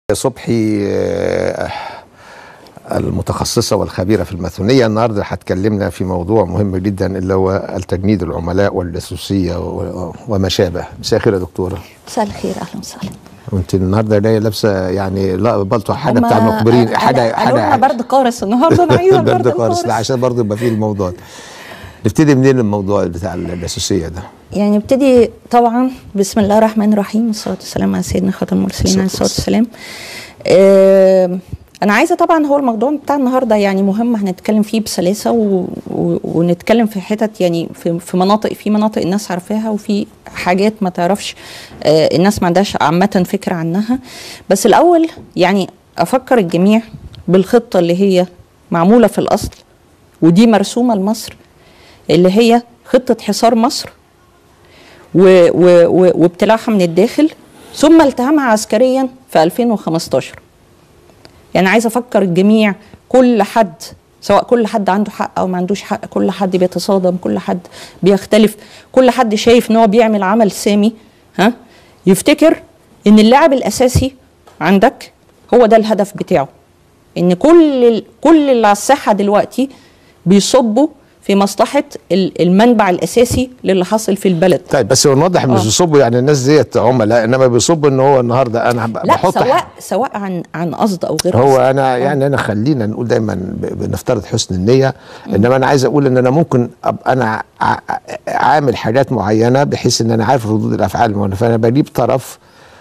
صبحي آه، المتخصصة والخبيرة في الماثونية النهاردة هتكلمنا في موضوع مهم جدا اللي هو التجنيد العملاء والجاسوسية و- وما شابه مساء الخير يا دكتورة مساء الخير اهلا وسهلا وانت النهارده جايه لابسه يعني لا بلطو حاجه هما- بتاع المخبرين أنا- حاجه قالوا لنا حاجه برد قارس النهارده انا عايزه برد البرد قارس لا القارس عشان برضه يبقى فيه الموضوع ده نبتدي منين الموضوع بتاع الجاسوسيه ده يعني ابتدي طبعا بسم الله الرحمن الرحيم والصلاه والسلام على سيدنا خاتم المرسلين عليه الصلاه والسلام آه، انا عايزه طبعا هو الموضوع بتاع النهارده يعني مهم هنتكلم فيه بسلاسه و... و... ونتكلم في حتت يعني في... في مناطق في مناطق الناس عارفاها وفي حاجات ما تعرفش آه، الناس ما عندهاش عامه فكره عنها بس الاول يعني افكر الجميع بالخطه اللي هي معموله في الاصل ودي مرسومه لمصر اللي هي خطه حصار مصر و- و- و- وابتلاعها من الداخل ثم التهامها عسكريا في 2015 يعني عايزه افكر الجميع كل حد سواء كل حد عنده حق او ما عندوش حق كل حد بيتصادم كل حد بيختلف كل حد شايف ان هو بيعمل عمل سامي ها يفتكر ان اللاعب الاساسي عندك هو ده الهدف بتاعه ان كل ال- كل اللي على الساحه دلوقتي بيصبوا في مصلحه ال- المنبع الاساسي للي حاصل في البلد طيب بس هو نوضح مش آه. بيصبوا يعني الناس ديت عملاء انما بيصبوا ان هو النهارده انا ب- لا بحط سواء سواء عن عن قصد او غير هو قصد. انا يعني انا خلينا نقول دايما ب- بنفترض حسن النيه انما انا عايز اقول ان انا ممكن ابقى انا ع- ع- عامل حاجات معينه بحيث ان انا عارف ردود الافعال المعينة. فانا بجيب طرف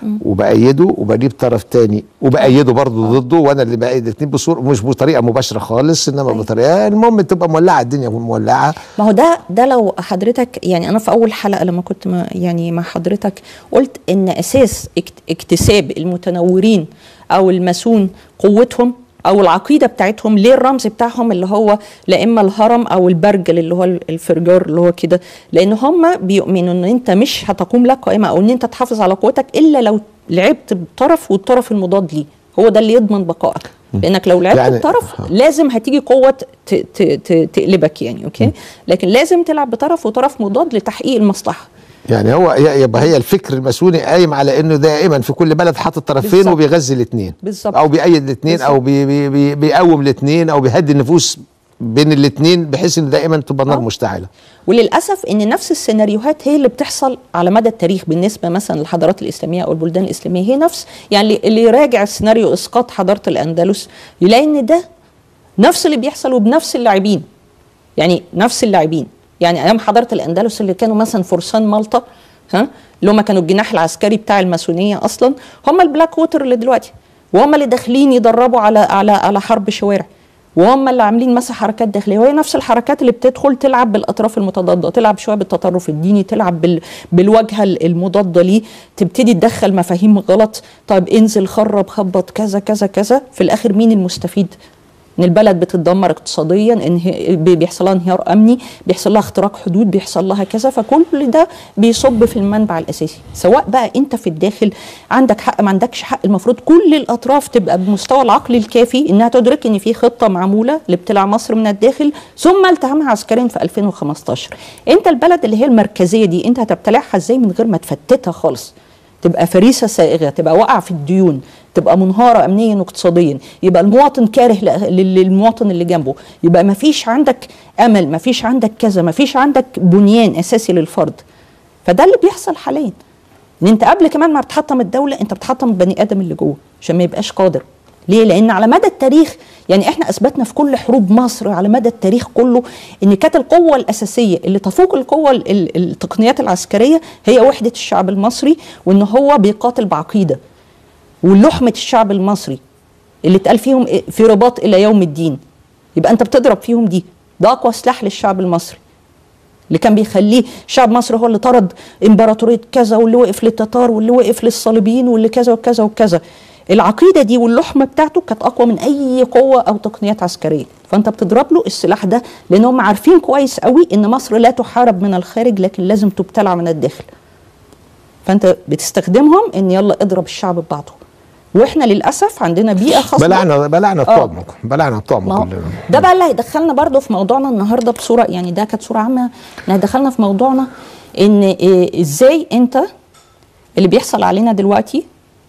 وبأيده وبجيب طرف تاني وبأيده برضه ضده وانا اللي بأيد الاثنين بصوره مش بطريقه مباشره خالص انما أيوة. بطريقه المهم تبقى مولعه الدنيا مولعه ما هو ده ده لو حضرتك يعني انا في اول حلقه لما كنت ما يعني مع حضرتك قلت ان اساس اكت- اكتساب المتنورين او الماسون قوتهم او العقيده بتاعتهم ليه الرمز بتاعهم اللي هو لا اما الهرم او البرجل اللي هو الفرجار اللي هو كده لان هم بيؤمنوا ان انت مش هتقوم لك قائمه او ان انت تحافظ على قوتك الا لو لعبت بطرف والطرف المضاد ليه هو ده اللي يضمن بقائك لانك لو لعبت يعني- يعني بطرف لازم هتيجي قوه ت- ت- ت- تقلبك يعني اوكي لكن لازم تلعب بطرف وطرف مضاد لتحقيق المصلحه يعني هو ي- يبقى هي الفكر الماسوني قايم على انه دائما في كل بلد حاطط طرفين بالظبط. وبيغذي الاثنين بالظبط. او بيأيد الاثنين او بالظبط. بي بي بي بيقوم الاثنين او بيهدي النفوس بين الاثنين بحيث ان دائما تبقى نار آه. مشتعله وللاسف ان نفس السيناريوهات هي اللي بتحصل على مدى التاريخ بالنسبه مثلا للحضارات الاسلاميه او البلدان الاسلاميه هي نفس يعني اللي- اللي يراجع السيناريو اسقاط حضاره الاندلس يلاقي ان ده نفس اللي بيحصل وبنفس اللاعبين يعني نفس اللاعبين يعني ايام حضاره الاندلس اللي كانوا مثلا فرسان مالطا ها اللي هم كانوا الجناح العسكري بتاع الماسونيه اصلا هم البلاك ووتر اللي دلوقتي وهم اللي داخلين يدربوا على على على حرب شوارع وهم اللي عاملين مثلا حركات داخليه وهي نفس الحركات اللي بتدخل تلعب بالاطراف المتضاده تلعب شويه بالتطرف الديني تلعب بال بالواجهه المضاده ليه تبتدي تدخل مفاهيم غلط طيب انزل خرب خبط كذا كذا كذا في الاخر مين المستفيد ان البلد بتتدمر اقتصاديا ان هي- بي- بيحصل لها انهيار امني بيحصل لها اختراق حدود بيحصل لها كذا فكل ده بيصب في المنبع الاساسي سواء بقى انت في الداخل عندك حق ما عندكش حق المفروض كل الاطراف تبقى بمستوى العقل الكافي انها تدرك ان في خطه معموله لابتلاع مصر من الداخل ثم التهامها عسكريا في 2015 انت البلد اللي هي المركزيه دي انت هتبتلعها ازاي من غير ما تفتتها خالص تبقى فريسه سائغه تبقى واقعه في الديون تبقى منهاره امنيا واقتصاديا يبقى المواطن كاره ل- لل- للمواطن اللي جنبه يبقى ما فيش عندك امل ما فيش عندك كذا ما فيش عندك بنيان اساسي للفرد فده اللي بيحصل حاليا ان انت قبل كمان ما بتحطم الدوله انت بتحطم البني ادم اللي جوه عشان ما يبقاش قادر ليه لان على مدى التاريخ يعني احنا اثبتنا في كل حروب مصر على مدى التاريخ كله ان كانت القوه الاساسيه اللي تفوق القوه ال- ال- التقنيات العسكريه هي وحده الشعب المصري وان هو بيقاتل بعقيده ولحمه الشعب المصري اللي اتقال فيهم إيه؟ في رباط الى يوم الدين يبقى انت بتضرب فيهم دي ده اقوى سلاح للشعب المصري اللي كان بيخليه شعب مصر هو اللي طرد امبراطوريه كذا واللي وقف للتتار واللي وقف للصليبيين واللي كذا وكذا وكذا العقيده دي واللحمه بتاعته كانت اقوى من اي قوه او تقنيات عسكريه فانت بتضرب له السلاح ده لان هم عارفين كويس قوي ان مصر لا تحارب من الخارج لكن لازم تبتلع من الداخل فانت بتستخدمهم ان يلا اضرب الشعب ببعضه واحنا للاسف عندنا بيئه خاصه بلعنا بلعنا آه. بطعمكم بلعنا ما بطعمكم هو كلنا ده بقى اللي هيدخلنا برضو في موضوعنا النهارده بصوره يعني ده كانت صوره عامه اللي هيدخلنا في موضوعنا ان إيه ازاي انت اللي بيحصل علينا دلوقتي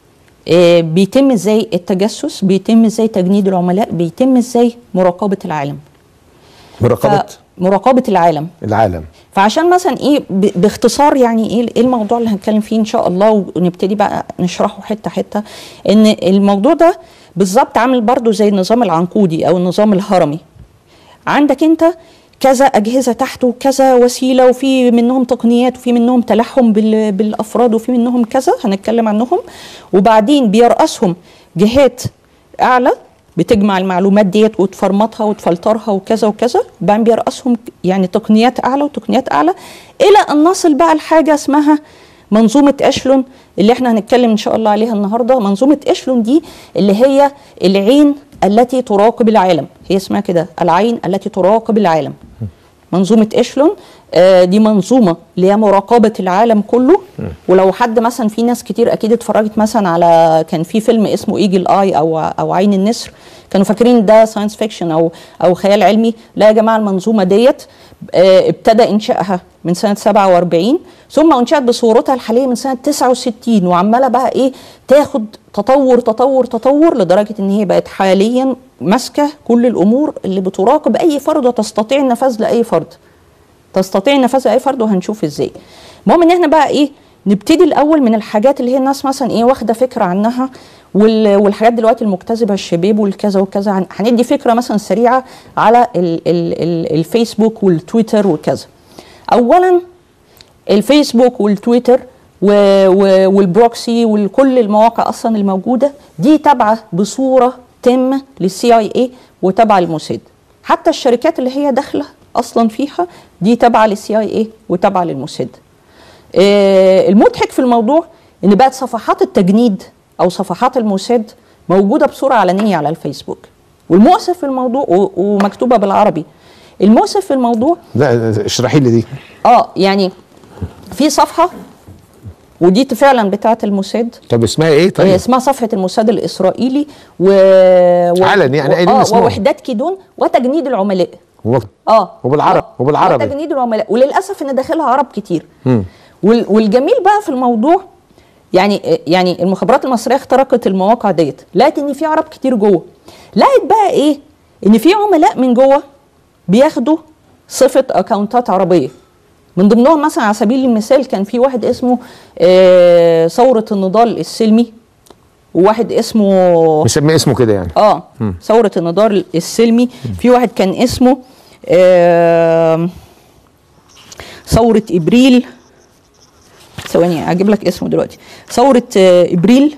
آه، بيتم ازاي التجسس بيتم ازاي تجنيد العملاء بيتم ازاي مراقبه العالم مراقبه مراقبه العالم العالم فعشان مثلا ايه ب- باختصار يعني ايه ايه الموضوع اللي هنتكلم فيه ان شاء الله ونبتدي بقى نشرحه حته حته ان الموضوع ده بالظبط عامل برضو زي النظام العنقودي او النظام الهرمي عندك انت كذا اجهزه تحته كذا وسيله وفي منهم تقنيات وفي منهم تلحم بال- بالافراد وفي منهم كذا هنتكلم عنهم وبعدين بيرأسهم جهات اعلى بتجمع المعلومات ديت وتفرمطها وتفلترها وكذا وكذا وبعدين بيرأسهم يعني تقنيات اعلى وتقنيات اعلى الى ان نصل بقى لحاجه اسمها منظومه اشلون اللي احنا هنتكلم ان شاء الله عليها النهارده منظومه اشلون دي اللي هي العين التي تراقب العالم هي اسمها كده العين التي تراقب العالم منظومه اشلون آه، دي منظومه اللي هي مراقبه العالم كله ولو حد مثلا في ناس كتير اكيد اتفرجت مثلا على كان في فيلم اسمه ايجل اي او او عين النسر كانوا فاكرين ده ساينس فيكشن او او خيال علمي لا يا جماعه المنظومه ديت آه، ابتدى انشائها من سنه 47 ثم انشات بصورتها الحاليه من سنه 69 وعماله بقى ايه تاخد تطور تطور تطور لدرجه ان هي بقت حاليا ماسكه كل الامور اللي بتراقب اي فرد وتستطيع النفاذ لاي فرد تستطيع النفاذ لاي فرد وهنشوف ازاي المهم ان احنا بقى ايه نبتدي الاول من الحاجات اللي هي الناس مثلا ايه واخده فكره عنها وال- والحاجات دلوقتي المجتذبه الشباب والكذا وكذا هن- هندي فكره مثلا سريعه على ال ال ال الفيسبوك والتويتر وكذا اولا الفيسبوك والتويتر و و والبروكسي وكل المواقع اصلا الموجوده دي تابعه بصوره تامه للسي اي اي وتابعه للموساد حتى الشركات اللي هي داخله اصلا فيها دي تابعه للسي اي اي وتابعه للموساد آه، المضحك في الموضوع ان بقت صفحات التجنيد او صفحات الموساد موجوده بصوره علنيه على الفيسبوك والمؤسف في الموضوع و- ومكتوبه بالعربي المؤسف في الموضوع لا اشرحي لي دي اه يعني في صفحه ودي فعلا بتاعه الموساد طب اسمها ايه هي طيب اسمها صفحه الموساد الاسرائيلي و, و... علني، يعني و... قايلين آه اسمهم. ووحدات كيدون وتجنيد العملاء هو اه وبالعرب وبالعربي تجنيد العملاء وللاسف ان داخلها عرب كتير مم. وال... والجميل بقى في الموضوع يعني يعني المخابرات المصريه اخترقت المواقع ديت لقت ان في عرب كتير جوه لقت بقى ايه ان في عملاء من جوه بياخدوا صفه اكونتات عربيه من ضمنهم مثلا على سبيل المثال كان في واحد اسمه آه ثوره النضال السلمي وواحد اسمه مسمي اسمه كده يعني اه ثورة النضال السلمي في واحد كان اسمه آه ثورة ابريل ثواني اجيب لك اسمه دلوقتي ثورة آه ابريل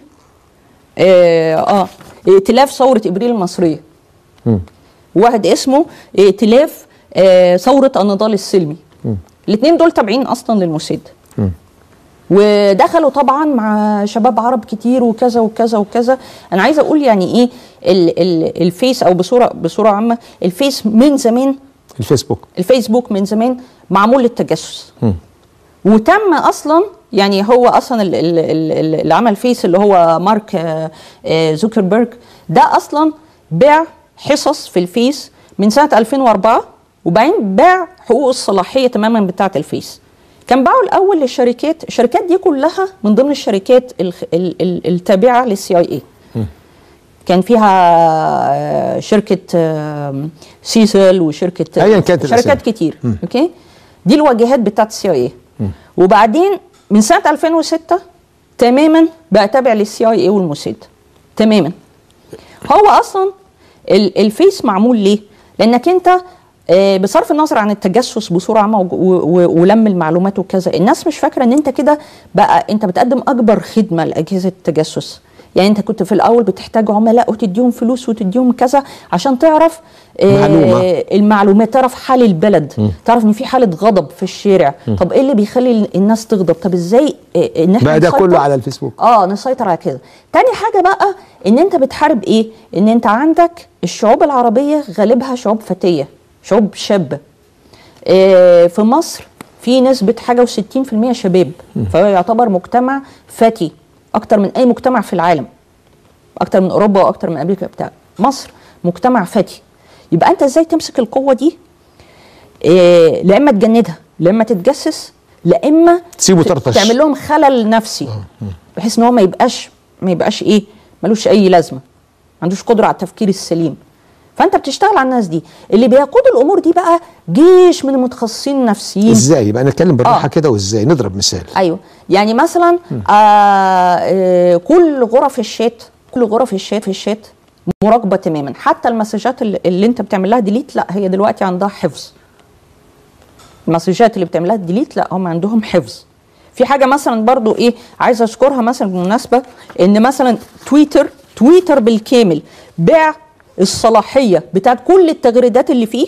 اه, آه ائتلاف ثورة ابريل المصرية مم. واحد اسمه ائتلاف آه ثورة النضال السلمي الاثنين دول تابعين اصلا للموساد مم. ودخلوا طبعا مع شباب عرب كتير وكذا وكذا وكذا انا عايزه اقول يعني ايه ال ال الفيس او بصوره بصوره عامه الفيس من زمان الفيسبوك الفيسبوك من زمان معمول للتجسس مم. وتم اصلا يعني هو اصلا ال- ال- ال- اللي عمل فيس اللي هو مارك آه، آه، زوكربيرج ده اصلا باع حصص في الفيس من سنه 2004 وبعدين باع حقوق الصلاحيه تماما بتاعه الفيس كان باعوا الاول للشركات الشركات دي كلها من ضمن الشركات الخ- ال- ال- التابعه للسي اي اي كان فيها آه، شركه آه، سيسل وشركه أياً كانت الأسامي. شركات كتير اوكي دي الواجهات بتاعت السي اي اي وبعدين من سنه 2006 تماما بقى تابع للسي اي اي والموساد تماما هو اصلا ال- الفيس معمول ليه؟ لانك انت آه، بصرف النظر عن التجسس بصوره عامه وج- و- و- ولم المعلومات وكذا الناس مش فاكره ان انت كده بقى انت بتقدم اكبر خدمه لاجهزه التجسس يعني انت كنت في الاول بتحتاج عملاء وتديهم فلوس وتديهم كذا عشان تعرف آه، معلومة. المعلومات تعرف حال البلد تعرف ان في حاله غضب في الشارع طب ايه اللي بيخلي الناس تغضب طب ازاي آه، ان احنا بقى ده نسيطر؟ كله على الفيسبوك اه نسيطر على كده تاني حاجه بقى ان انت بتحارب ايه ان انت عندك الشعوب العربيه غالبها شعوب فتيه شعوب شابه آه في مصر في نسبه حاجه و60% شباب فهو يعتبر مجتمع فتي اكتر من اي مجتمع في العالم اكتر من اوروبا واكتر من امريكا بتاع مصر مجتمع فتي يبقى انت ازاي تمسك القوه دي إيه لا اما تجندها لا اما تتجسس لا اما تسيبه ت- طرطش. تعمل لهم خلل نفسي بحيث ان هو ما يبقاش ما يبقاش ايه ملوش اي لازمه ما عندوش قدره على التفكير السليم فانت بتشتغل على الناس دي اللي بيقودوا الامور دي بقى جيش من المتخصصين النفسيين ازاي يبقى نتكلم بالراحه آه. كده وازاي نضرب مثال ايوه يعني مثلا آه آه كل غرف الشات كل غرف الشات في الشات مراقبه تماما حتى المسجات اللي, اللي انت بتعمل لها ديليت لا هي دلوقتي عندها حفظ المسجات اللي بتعملها ديليت لا هم عندهم حفظ في حاجه مثلا برضو ايه عايزه اذكرها مثلا بالمناسبه ان مثلا تويتر تويتر بالكامل باع الصلاحيه بتاعت كل التغريدات اللي فيه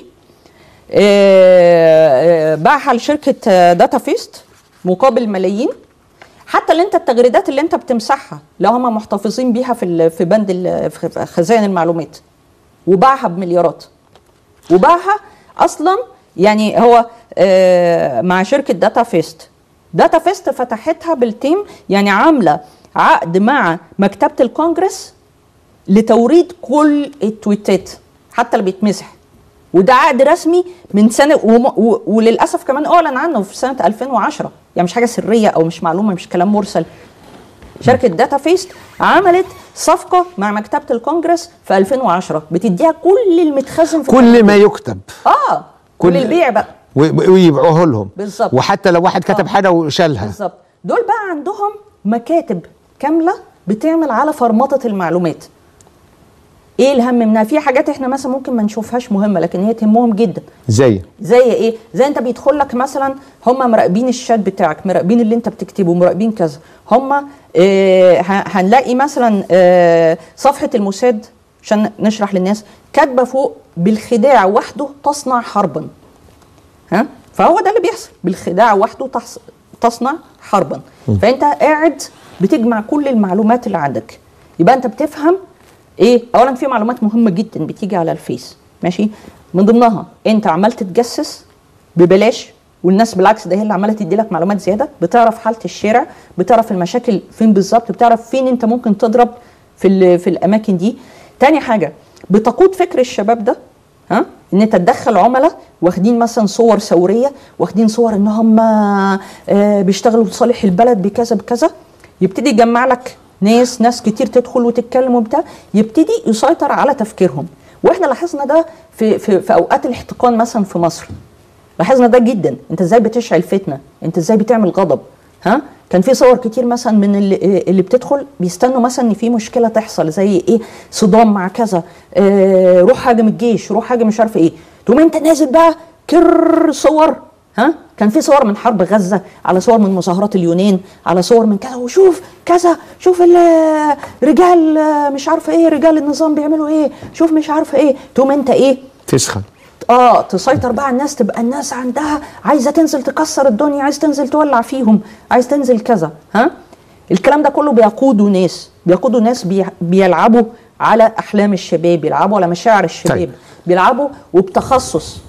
آه، آه، باعها لشركه آه، داتا فيست مقابل ملايين حتى اللي انت التغريدات اللي انت بتمسحها لو هم محتفظين بيها في ال- في بند ال- في خزائن المعلومات وباعها بمليارات وباعها اصلا يعني هو آه، مع شركه داتا فيست داتا فيست فتحتها بالتيم يعني عامله عقد مع مكتبه الكونجرس لتوريد كل التويتات حتى اللي بيتمسح وده عقد رسمي من سنه وم- و- وللاسف كمان اعلن عنه في سنه 2010 يعني مش حاجه سريه او مش معلومه مش كلام مرسل شركه داتا فيست عملت صفقه مع مكتبه الكونجرس في 2010 بتديها كل المتخزن في كل ما يكتب اه كل كل- البيع بقى و- ويبيعوه لهم بالظبط. وحتى لو واحد كتب آه. حاجه وشالها بالظبط دول بقى عندهم مكاتب كامله بتعمل على فرمطه المعلومات ايه الهم منها في حاجات احنا مثلا ممكن ما نشوفهاش مهمه لكن هي تهمهم جدا زي زي ايه زي انت بيدخل لك مثلا هم مراقبين الشات بتاعك مراقبين اللي انت بتكتبه مراقبين كذا هم اه ه- هنلاقي مثلا اه صفحه الموساد عشان نشرح للناس كاتبه فوق بالخداع وحده تصنع حربا ها فهو ده اللي بيحصل بالخداع وحده تحص... تصنع حربا فانت قاعد بتجمع كل المعلومات اللي عندك يبقى انت بتفهم ايه اولا في معلومات مهمه جدا بتيجي على الفيس ماشي من ضمنها انت عمال تتجسس ببلاش والناس بالعكس ده هي اللي عماله تدي لك معلومات زياده بتعرف حاله الشارع بتعرف المشاكل فين بالظبط بتعرف فين انت ممكن تضرب في ال- في الاماكن دي تاني حاجه بتقود فكر الشباب ده ها ان انت تدخل عملاء واخدين مثلا صور ثوريه واخدين صور ان هم آه، بيشتغلوا لصالح البلد بكذا بكذا يبتدي يجمع لك ناس ناس كتير تدخل وتتكلم وبتاع يبتدي يسيطر على تفكيرهم واحنا لاحظنا ده في في, في اوقات الاحتقان مثلا في مصر لاحظنا ده جدا انت ازاي بتشعل فتنه انت ازاي بتعمل غضب ها كان في صور كتير مثلا من اللي, اللي بتدخل بيستنوا مثلا ان في مشكله تحصل زي ايه صدام مع كذا اه روح هاجم الجيش روح هاجم مش عارف ايه تقوم انت نازل بقى كر صور ها كان في صور من حرب غزه على صور من مظاهرات اليونان على صور من كذا وشوف كذا شوف ال- رجال آه، مش عارفه ايه رجال النظام بيعملوا ايه شوف مش عارفه ايه تقوم انت ايه تسخن اه تسيطر بقى على الناس تبقى الناس عندها عايزه تنزل تكسر الدنيا عايز تنزل تولع فيهم عايز تنزل كذا ها الكلام ده كله بيقودوا ناس بيقودوا ناس بي بيلعبوا على احلام الشباب بيلعبوا على مشاعر الشباب طيب. بيلعبوا وبتخصص